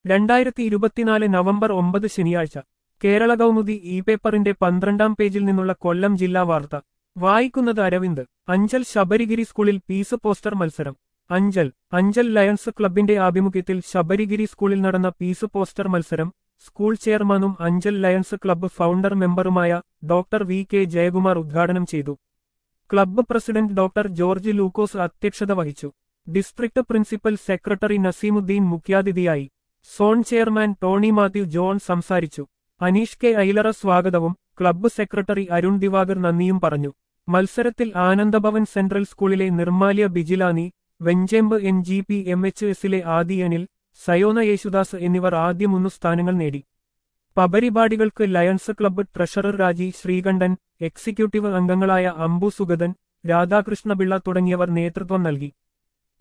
രണ്ടായിരത്തി ഇരുപത്തിനാല് നവംബർ ഒമ്പത് ശനിയാഴ്ച കേരള കൗമുദി ഇ പേപ്പറിന്റെ പന്ത്രണ്ടാം പേജിൽ നിന്നുള്ള കൊല്ലം ജില്ലാ വാർത്ത വായിക്കുന്നത് അരവിന്ദ് അഞ്ചൽ ശബരിഗിരി സ്കൂളിൽ പീസ് പോസ്റ്റർ മത്സരം അഞ്ചൽ അഞ്ചൽ ലയൺസ് ക്ലബിന്റെ ആഭിമുഖ്യത്തിൽ ശബരിഗിരി സ്കൂളിൽ നടന്ന പീസ് പോസ്റ്റർ മത്സരം സ്കൂൾ ചെയർമാനും അഞ്ചൽ ലയൺസ് ക്ലബ്ബ് ഫൗണ്ടർ മെമ്പറുമായ ഡോക്ടർ വി കെ ജയകുമാർ ഉദ്ഘാടനം ചെയ്തു club president doctor George Lukose അധ്യക്ഷത വഹിച്ചു ഡിസ്ട്രിക്ട് പ്രിൻസിപ്പൽ സെക്രട്ടറി നസീമുദ്ദീൻ മുഖ്യാതിഥിയായി സോൺ ചെയർമാൻ ടോണി മാത്യു ജോൺ സംസാരിച്ചു അനീഷ് കെ ഐലറ സ്വാഗതവും ക്ലബ്ബ് സെക്രട്ടറി അരുൺ ദിവാകർ നന്ദിയും പറഞ്ഞു മത്സരത്തിൽ ആനന്ദഭവൻ സെൻട്രൽ സ്കൂളിലെ Nirmalya Bijilani Venchembu N G P M H എസിലെ ആദി അനിൽ സയോന യേശുദാസ് എന്നിവർ ആദ്യ മൂന്നു സ്ഥാനങ്ങൾ നേടി പപരിപാടികൾക്ക് ലയൺസ് ക്ലബ്ബ് ട്രഷറർ രാജി ശ്രീകണ്ഠൻ എക്സിക്യൂട്ടീവ് അംഗങ്ങളായ അംബു സുഗതൻ രാധാകൃഷ്ണപിള്ള തുടങ്ങിയവർ നേതൃത്വം നൽകി